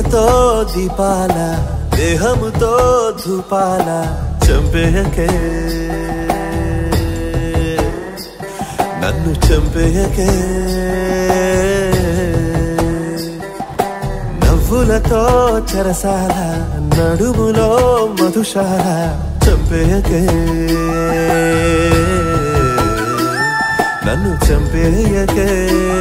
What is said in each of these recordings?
దేహముతో దీపాల దేహముతో ధూపాల చంపేయకే నన్ను చంపేయకే నవ్వులతో చెరసాల నడుములో మధుశాల చంపేయకే నన్ను చంపేయకే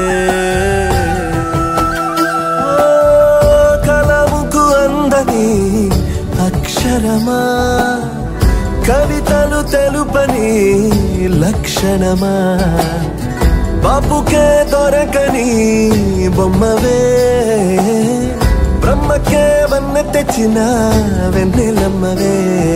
ఓ, కలముకు అందని అక్షరమా కవితలు తెలుపని లక్షణమా బాపుకే దొరకని బొమ్మవే బ్రహ్మకే వన్న తెచ్చిన వెన్నెలమ్మవే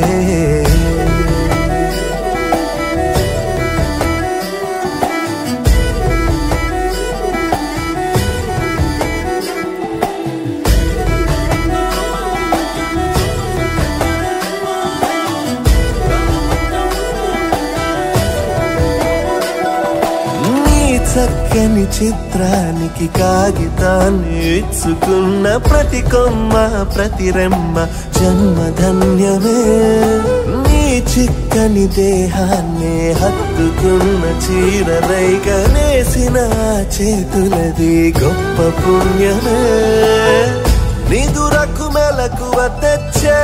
నీ చక్కని చిత్రానికి కాగితాన్ని ఇచ్చుకున్న ప్రతి కొమ్మ ప్రతి రెమ్మ జన్మధన్యమే నీ చిక్కని దేహాన్ని హత్తుకున్న చీర రైగనేసిన చేతులది గొప్ప పుణ్యమే నిదురకు మెలకువ తెచ్చే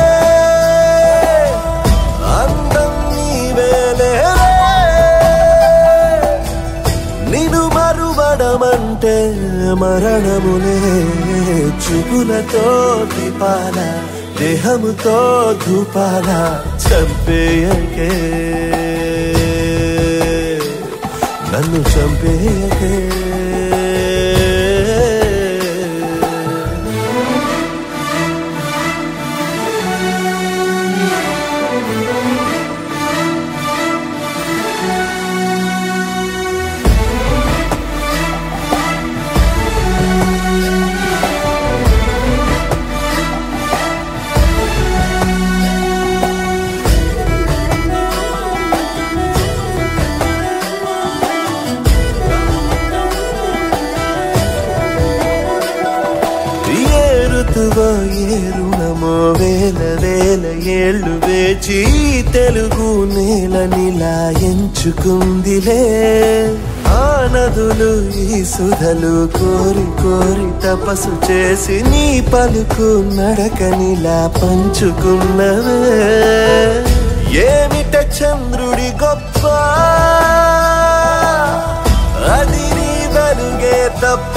అందం నీవేలే నిన్ను మరువడమంటే మరణములే చూపులతో దీపాల దేహముతో ధూపాల చంపేయకే నన్ను చంపేయకే ఏ ఋతువో ఏ రుణమో వేల వేల ఏళ్ళు వేచి ఈ తెలుగు నేల నిలా ఎంచుకుందిలే ఆ నదులు ఈ సుధలు కోరి కోరి తపస్సు చేసి నీ పలుకు నడకనిలా పంచుకున్నవే ఏమిట చంద్రుడి గొప్ప అది నీ వెలుగే తప్ప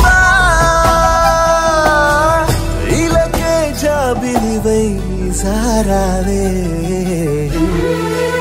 ఇలకే జాబిలివై సారావే